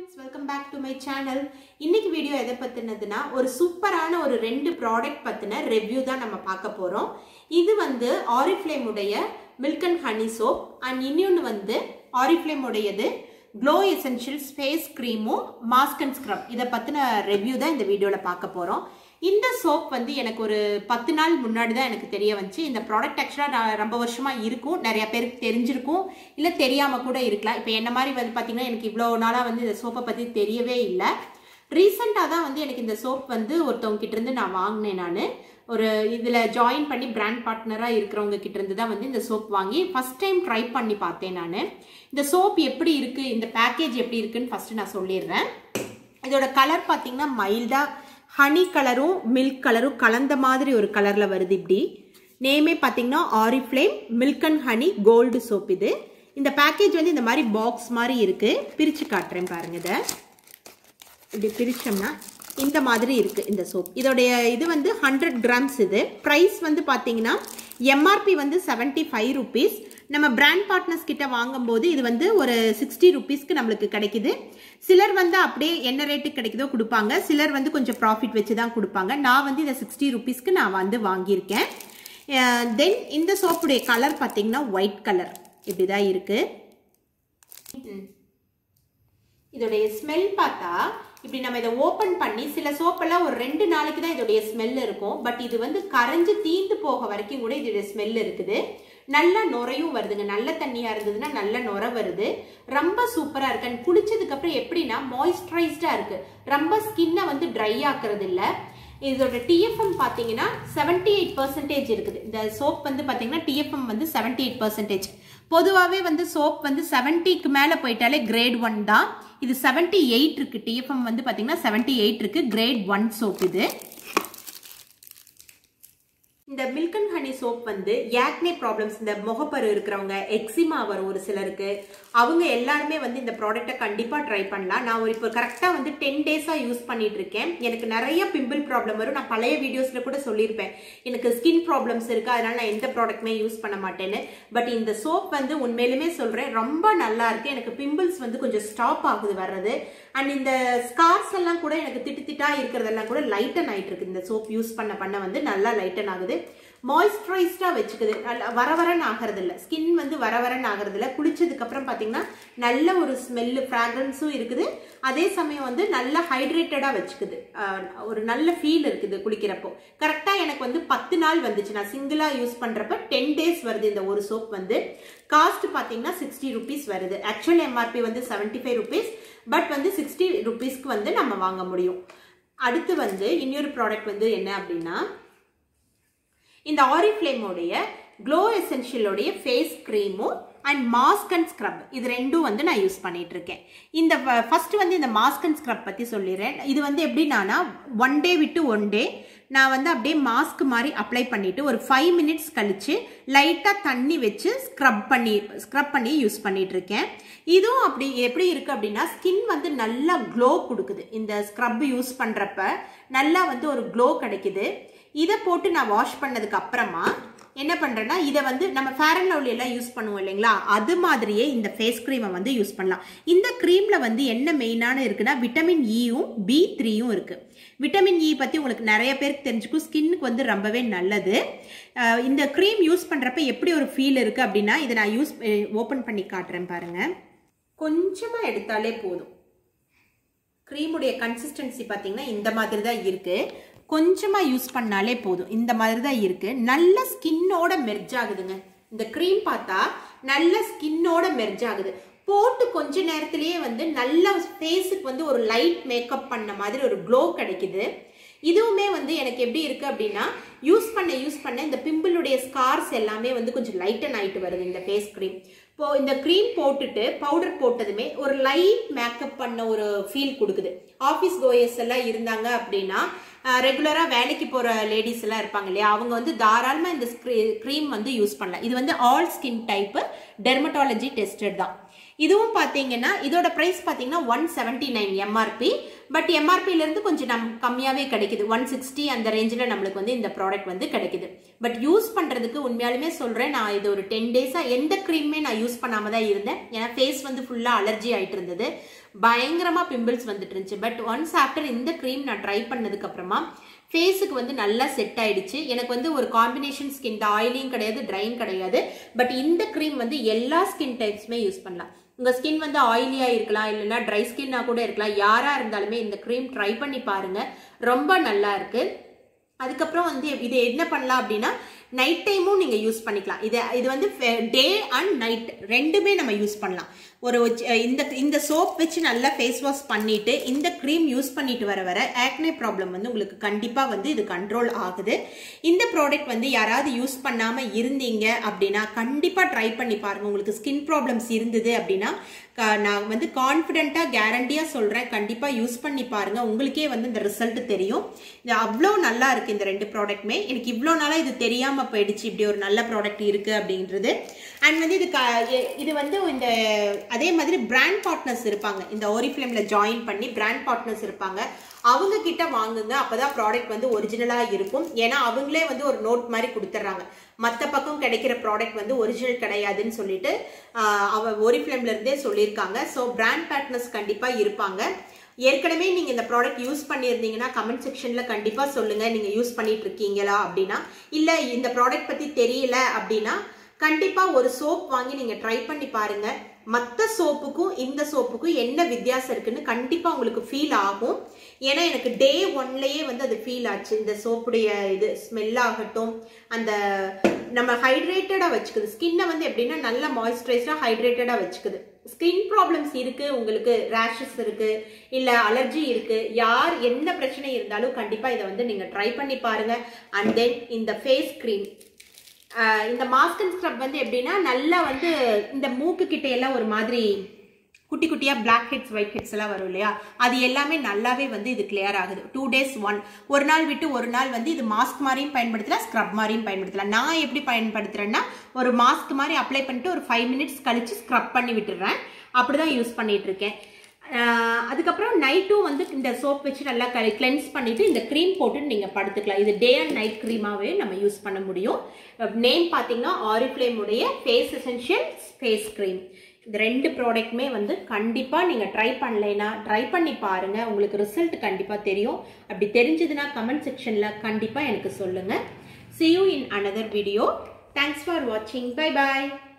friends welcome back to my channel இன்னைக்கு video எதை பற்றினதுன்னா ஒரு சூப்பரான ஒரு ரெண்டு ப்ராடக்ட் பற்றின ரிவ்யூ தான் நம்ம பார்க்க போகிறோம் இது வந்து ஆரிஃப்ளேம் உடைய milk and honey soap and இன்னொன்று வந்து ஆரிஃப்ளேம் உடையது க்ளோ எசென்ஷியல்ஸ் ஃபேஸ் க்ரீமும் மாஸ்க் அண்ட் ஸ்க்ரப் இதை பற்றின ரிவ்யூ தான் இந்த வீடியோவில் பார்க்க போகிறோம் இந்த சோப் வந்து எனக்கு ஒரு பத்து நாள் முன்னாடி தான் எனக்கு தெரிய வந்துச்சு இந்த ப்ராடக்ட் ஆக்சுவலாக நான் ரொம்ப வருஷமாக இருக்கும் நிறைய பேருக்கு தெரிஞ்சிருக்கும் இல்லை தெரியாமல் கூட இருக்கலாம் இப்போ என்ன மாதிரி வந்து பார்த்தீங்கன்னா எனக்கு இவ்வளோ நாளாக வந்து இந்த சோப்பை பற்றி தெரியவே இல்லை ரீசெண்டாக தான் வந்து எனக்கு இந்த சோப் வந்து ஒருத்தவங்க கிட்ட இருந்து நான் வாங்கினேன் நான் ஒரு இதில் ஜாயின் பண்ணி பிராண்ட் பார்ட்னராக இருக்கிறவங்க கிட்ட இருந்து தான் வந்து இந்த சோப் வாங்கி ஃபஸ்ட் டைம் ட்ரை பண்ணி பார்த்தேன் நான் இந்த சோப் எப்படி இருக்குது இந்த பேக்கேஜ் எப்படி இருக்குன்னு ஃபஸ்ட்டு நான் சொல்லிடுறேன் இதோட கலர் பார்த்தீங்கன்னா மைல்டாக ஹனி கலரும் மில்க் கலரும் கலந்த மாதிரி ஒரு கலரில் வருது இப்படி நேமே பார்த்தீங்கன்னா Oriflame milk and honey gold soap இது இந்த பேக்கேஜ் வந்து இந்த மாதிரி பாக்ஸ் மாதிரி இருக்குது பிரித்து காட்டுறேன் பாருங்க இதை இப்படி பிரித்தோம்னா இந்த மாதிரி இருக்குது இந்த சோப் இதோடைய இது வந்து ஹண்ட்ரட் கிராம்ஸ் இது ப்ரைஸ் வந்து பார்த்தீங்கன்னா எம்ஆர்பி வந்து செவன்ட்டி ஃபைவ் ருபீஸ் நம்ம பிராண்ட் பார்ட்னர்ஸ் கிட்ட வாங்கும்போது இது வந்து ஒரு சிக்ஸ்டி ருபீஸ்க்கு நம்மளுக்கு கிடைக்குது சிலர் வந்து அப்படியே என்ன ரேட்டுக்கு கிடைக்குதோ கொடுப்பாங்க சிலர் வந்து கொஞ்சம் ப்ராஃபிட் வச்சு தான் கொடுப்பாங்க நான் வந்து இதை சிக்ஸ்டி ருபீஸ்க்கு நான் வந்து வாங்கியிருக்கேன் தென் இந்த சோப்புடைய கலர் பார்த்தீங்கன்னா ஒயிட் கலர் இப்படி தான் இருக்குது இதோடைய ஸ்மெல் பார்த்தா இப்படி நம்ம இதை ஓப்பன் பண்ணி சில சோப்பெல்லாம் ஒரு ரெண்டு நாளைக்கு தான் இதோடைய ஸ்மெல் இருக்கும் பட் இது வந்து கரைஞ்சு தீந்து போக வரைக்கும் கூட இதோடைய ஸ்மெல் இருக்குது நல்லா நுரையும் வருதுங்க நல்ல தண்ணியா இருந்ததுன்னா நல்ல நுர வருது ரொம்ப சூப்பரா இருக்கு அண்ட் குளிச்சதுக்கு அப்புறம் எப்படின்னா மாய்ஸ்சரைஸ்டா இருக்கு ரொம்ப ஸ்கின்னை வந்து ட்ரை ஆக்குறது இல்லை இதோட டிஎஃப்எம் பார்த்தீங்கன்னா செவன்டி எயிட் பர்சன்டேஜ் இருக்குது இந்த சோப் வந்து பார்த்தீங்கன்னா டிஎஃப்எம் வந்து செவன்டி எயிட் பர்சன்டேஜ் பொதுவாகவே வந்து சோப் வந்து செவன்ட்டிக்கு மேலே போயிட்டாலே கிரேட் ஒன் தான் இது செவன்டி எயிட் இருக்கு டிஎஃப்எம் வந்து பார்த்தீங்கன்னா செவன்டி எயிட் இருக்கு கிரேட் ஒன் சோப் இது இந்த மில்க் அண்ட் ஹனி சோப் வந்து யாக்னே ப்ராப்ளம்ஸ் இந்த முகப்பரு இருக்கிறவங்க எக்ஸிமா வரும் ஒரு சிலருக்கு அவங்க எல்லாருமே வந்து இந்த ப்ராடக்ட்டை கண்டிப்பாக ட்ரை பண்ணலாம் நான் ஒரு இப்போ கரெக்டாக வந்து டென் டேஸாக யூஸ் பண்ணிட்டு இருக்கேன் எனக்கு நிறைய பிம்பிள் ப்ராப்ளம் வரும் நான் பழைய வீடியோஸில் கூட சொல்லியிருப்பேன் எனக்கு ஸ்கின் ப்ராப்ளம்ஸ் இருக்குது அதனால நான் எந்த ப்ராடக்ட்டுமே யூஸ் பண்ண மாட்டேன்னு பட் இந்த சோப் வந்து உண்மையிலுமே சொல்கிறேன் ரொம்ப நல்லா இருக்கு எனக்கு பிம்பிள்ஸ் வந்து கொஞ்சம் ஸ்டாப் ஆகுது வர்றது அண்ட் இந்த ஸ்கார்ஸ் எல்லாம் கூட எனக்கு திட்டு திட்டா இருக்கிறதெல்லாம் கூட லைட்டன் ஆயிட்டு இருக்கு இந்த சோப் யூஸ் பண்ண பண்ண வந்து நல்லா லைட்டன் ஆகுது மாய்ஸ்சரைஸ்டாக வச்சுக்குது வர வரன்னு ஆகிறது இல்லை ஸ்கின் வந்து வர வரன்னு ஆகிறது இல்லை குளிச்சதுக்கு அப்புறம் பார்த்தீங்கன்னா நல்ல ஒரு ஸ்மெல்லு ஃப்ராக்ரன்ஸும் இருக்குது அதே சமயம் வந்து நல்ல ஹைட்ரேட்டடாக வச்சுக்குது ஒரு நல்ல ஃபீல் இருக்குது குளிக்கிறப்போ கரெக்டாக எனக்கு வந்து பத்து நாள் வந்துச்சு நான் சிங்கிளாக யூஸ் பண்ணுறப்ப டென் டேஸ் வருது இந்த ஒரு சோப் வந்து காஸ்ட் பார்த்தீங்கன்னா சிக்ஸ்டி ருபீஸ் வருது ஆக்சுவல் எம்ஆர்பி வந்து செவன்ட்டி ஃபைவ் ருபீஸ் பட் வந்து சிக்ஸ்டி ருபீஸ்க்கு வந்து நம்ம வாங்க முடியும் அடுத்து வந்து இன்னொரு ப்ராடக்ட் வந்து என்ன அப்படின்னா இந்த ஆரிஃப்ளேமோடைய க்ளோ எசென்ஷியலோடைய ஃபேஸ் க்ரீமும் அண்ட் மாஸ்க் அண்ட் ஸ்க்ரப் இது ரெண்டும் வந்து நான் யூஸ் பண்ணிட்டு இருக்கேன் இந்த ஃபர்ஸ்ட் வந்து இந்த மாஸ்க் அண்ட் ஸ்க்ரப் பற்றி சொல்லிடுறேன் இது வந்து எப்படின்னா ஒன் டே விட்டு ஒன் டே நான் வந்து அப்படியே மாஸ்க் மாதிரி அப்ளை பண்ணிட்டு ஒரு ஃபைவ் மினிட்ஸ் கழிச்சு லைட்டாக தண்ணி வச்சு ஸ்க்ரப் பண்ணி ஸ்க்ரப் பண்ணி யூஸ் பண்ணிட்டு இருக்கேன் இதுவும் அப்படி எப்படி இருக்கு அப்படின்னா ஸ்கின் வந்து நல்லா க்ளோ கொடுக்குது இந்த ஸ்க்ரப் யூஸ் பண்ணுறப்ப நல்லா வந்து ஒரு க்ளோ கிடைக்குது இதை போட்டு நான் வாஷ் பண்ணதுக்கு அப்புறமா என்ன பண்ணுறேன்னா இதை வந்து நம்ம ஃபேர் அண்ட் லவ்லி எல்லாம் யூஸ் பண்ணுவோம் இல்லைங்களா அது மாதிரியே இந்த ஃபேஸ் க்ரீமை வந்து யூஸ் பண்ணலாம் இந்த க்ரீமில் வந்து என்ன மெயினான இருக்குன்னா விட்டமின் இயும் பி த்ரீயும் இருக்குது விட்டமின் இ பற்றி உங்களுக்கு நிறைய பேருக்கு தெரிஞ்சுக்கும் ஸ்கின்னுக்கு வந்து ரொம்பவே நல்லது இந்த க்ரீம் யூஸ் பண்ணுறப்ப எப்படி ஒரு ஃபீல் இருக்குது அப்படின்னா இதை நான் யூஸ் ஓப்பன் பண்ணி காட்டுறேன் பாருங்கள் கொஞ்சமாக எடுத்தாலே போதும் க்ரீமுடைய கன்சிஸ்டன்சி பார்த்தீங்கன்னா இந்த மாதிரி தான் இருக்குது கொஞ்சமாக யூஸ் பண்ணாலே போதும் இந்த மாதிரி தான் இருக்குது நல்ல ஸ்கின்னோட மெர்ஜ் ஆகுதுங்க இந்த க்ரீம் பார்த்தா நல்ல ஸ்கின்னோட மெர்ஜ் ஆகுது போட்டு கொஞ்ச நேரத்திலேயே வந்து நல்ல ஃபேஸுக்கு வந்து ஒரு லைட் மேக்கப் பண்ண மாதிரி ஒரு க்ளோ கிடைக்குது இதுவுமே வந்து எனக்கு எப்படி இருக்கு அப்படின்னா யூஸ் பண்ண யூஸ் பண்ண இந்த பிம்பிளுடைய ஸ்கார்ஸ் எல்லாமே வந்து கொஞ்சம் லைட்டன் ஆயிட்டு வருது இந்த ஃபேஸ் க்ரீம் இப்போ இந்த க்ரீம் போட்டுட்டு பவுடர் போட்டதுமே ஒரு லைட் மேக்கப் பண்ண ஒரு ஃபீல் கொடுக்குது ஆஃபீஸ் கோயர்ஸ் எல்லாம் இருந்தாங்க அப்படின்னா ரெகுலராக வேலைக்கு போகிற லேடிஸ் எல்லாம் இருப்பாங்க இல்லையா அவங்க வந்து தாராளமாக இந்த க்ரீம் வந்து யூஸ் பண்ணலாம் இது வந்து all skin type dermatology tested தான் இதுவும் பார்த்தீங்கன்னா இதோட ப்ரைஸ் பார்த்தீங்கன்னா one seventy nine MRP but எம்ஆர்பிலேருந்து கொஞ்சம் நம் கம்மியாகவே கிடைக்குது ஒன் சிக்ஸ்டி அந்த ரேஞ்சில் நம்மளுக்கு வந்து இந்த ப்ராடக்ட் வந்து கிடைக்குது பட் யூஸ் பண்ணுறதுக்கு உண்மையாலுமே சொல்கிறேன் நான் இது ஒரு டென் டேஸாக எந்த க்ரீமே நான் யூஸ் பண்ணாமல் தான் இருந்தேன் ஏன்னா ஃபேஸ் வந்து ஃபுல்லாக அலர்ஜி ஆகிட்டு இருந்தது பயங்கரமாக பிம்பிள்ஸ் வந்துட்டு இருந்துச்சு பட் ஒன்ஸ் ஆஃப்டர் இந்த க்ரீம் நான் ட்ரை பண்ணதுக்கு அப்புறமா ஃபேஸுக்கு வந்து நல்லா செட் ஆயிடுச்சு எனக்கு வந்து ஒரு காம்பினேஷன் ஸ்கின் இந்த ஆயிலியும் கிடையாது ட்ரையும் கிடையாது பட் இந்த க்ரீம் வந்து எல்லா ஸ்கின் டைப்ஸுமே யூஸ் பண்ணலாம் உங்கள் ஸ்கின் வந்து ஆயிலியாக இருக்கலாம் இல்லைன்னா ட்ரை ஸ்கின்னாக கூட இருக்கலாம் யாராக இருந்தாலுமே இந்த க்ரீம் ட்ரை பண்ணி பாருங்கள் ரொம்ப நல்லா இருக்குது அதுக்கப்புறம் வந்து இது என்ன பண்ணலாம் அப்படின்னா நைட் டைமும் நீங்கள் யூஸ் பண்ணிக்கலாம் இது இது வந்து டே அண்ட் நைட் ரெண்டுமே நம்ம யூஸ் பண்ணலாம் ஒரு இந்த இந்த சோப் வச்சு நல்லா ஃபேஸ் வாஷ் பண்ணிட்டு இந்த க்ரீம் யூஸ் பண்ணிட்டு வர வர ஆக்னே ப்ராப்ளம் வந்து உங்களுக்கு கண்டிப்பாக வந்து இது கண்ட்ரோல் ஆகுது இந்த ப்ராடக்ட் வந்து யாராவது யூஸ் பண்ணாமல் இருந்தீங்க அப்படின்னா கண்டிப்பாக ட்ரை பண்ணி பாருங்க உங்களுக்கு ஸ்கின் ப்ராப்ளம்ஸ் இருந்தது அப்படின்னா நான் வந்து கான்ஃபிடென்ட்டாக கேரண்டியாக சொல்கிறேன் கண்டிப்பாக யூஸ் பண்ணி பாருங்கள் உங்களுக்கே வந்து இந்த ரிசல்ட் தெரியும் இது அவ்வளோ நல்லா இருக்குது இந்த ரெண்டு ப்ராடக்ட்டுமே எனக்கு இவ்வளோ நாளாக இது தெரியாமல் போயிடுச்சு இப்படி ஒரு நல்ல ப்ராடக்ட் இருக்குது அப்படின்றது அண்ட் வந்து இது க இது வந்து இந்த அதே மாதிரி பிராண்ட் பார்ட்னர்ஸ் இருப்பாங்க இந்த ஓரிஃப்ளேமில் ஜாயின் பண்ணி பிராண்ட் பார்ட்னர்ஸ் இருப்பாங்க அவங்க கிட்ட வாங்குங்க அப்பதான் ப்ராடக்ட் வந்து ஒரிஜினலா இருக்கும் ஏன்னா அவங்களே வந்து ஒரு நோட் மாதிரி கொடுத்துட்றாங்க மற்ற பக்கம் கிடைக்கிற ப்ராடக்ட் வந்து ஒரிஜினல் கிடையாதுன்னு சொல்லிட்டு அவ ஒரிஃப்ளேம்ல இருந்தே சொல்லியிருக்காங்க ஸோ பிராண்ட் பார்ட்னர்ஸ் கண்டிப்பா இருப்பாங்க ஏற்கனவே நீங்க இந்த ப்ராடக்ட் யூஸ் பண்ணியிருந்தீங்கன்னா கமெண்ட் செக்ஷன்ல கண்டிப்பா சொல்லுங்க நீங்க யூஸ் பண்ணிட்டு இருக்கீங்களா அப்படின்னா இல்ல இந்த ப்ராடக்ட் பத்தி தெரியல அப்படின்னா கண்டிப்பா ஒரு சோப் வாங்கி நீங்க ட்ரை பண்ணி பாருங்க மற்ற சோப்புக்கும் இந்த சோப்புக்கும் என்ன வித்தியாசம் இருக்குன்னு கண்டிப்பா உங்களுக்கு ஃபீல் ஆகும் ஏன்னா எனக்கு டே ஒன்லயே வந்து அது ஃபீல் ஆச்சு இந்த சோப்புடைய இது ஸ்மெல் ஆகட்டும் அந்த நம்ம ஹைட்ரேட்டடா வச்சுக்குது ஸ்கின்னை வந்து எப்படின்னா நல்ல மாய்ஸ்சரைஸ்டா ஹைட்ரேட்டடா வச்சுக்குது ஸ்கின் ப்ராப்ளம்ஸ் இருக்கு உங்களுக்கு ரேஷஸ் இருக்கு இல்ல அலர்ஜி இருக்கு யார் என்ன பிரச்சனை இருந்தாலும் கண்டிப்பா இதை வந்து நீங்க ட்ரை பண்ணி பாருங்க அண்ட் தென் இந்த ஃபேஸ் கிரீம் இந்த மாஸ்க் அண்ட் ஸ்க்ரப் வந்து எப்படின்னா நல்லா வந்து இந்த மூக்கு கிட்ட எல்லாம் ஒரு மாதிரி குட்டி குட்டியாக பிளாக் ஹெட்ஸ் ஒயிட் ஹெட்ஸ் எல்லாம் வரும் இல்லையா அது எல்லாமே நல்லாவே வந்து இது கிளியர் ஆகுது டூ டேஸ் ஒன் ஒரு நாள் விட்டு ஒரு நாள் வந்து இது மாஸ்க் மாதிரியும் பயன்படுத்தலாம் ஸ்க்ரப் மாதிரியும் பயன்படுத்தலாம் நான் எப்படி பயன்படுத்துறேன்னா ஒரு மாஸ்க் மாதிரி அப்ளை பண்ணிட்டு ஒரு ஃபைவ் மினிட்ஸ் கழிச்சு ஸ்க்ரப் பண்ணி விட்டுறேன் அப்படிதான் யூஸ் பண்ணிட்டு இருக்கேன் அதுக்கப்புறம் நைட்டும் வந்து இந்த சோப் வச்சு நல்லா கிளென்ஸ் பண்ணிட்டு இந்த க்ரீம் போட்டு நீங்கள் படுத்துக்கலாம் இது டே அண்ட் நைட் க்ரீமாகவே நம்ம யூஸ் பண்ண முடியும் நேம் பார்த்தீங்கன்னா ஆரிஃப்ளேம் உடைய ஃபேஸ் எசென்ஷியல் ஃபேஸ் க்ரீம் இந்த ரெண்டு ப்ராடக்ட்டுமே வந்து கண்டிப்பாக நீங்கள் ட்ரை பண்ணலைன்னா ட்ரை பண்ணி பாருங்கள் உங்களுக்கு ரிசல்ட் கண்டிப்பாக தெரியும் அப்படி தெரிஞ்சதுன்னா கமெண்ட் செக்ஷனில் கண்டிப்பாக எனக்கு சொல்லுங்கள் see you in another video thanks for வாட்சிங் பை பாய்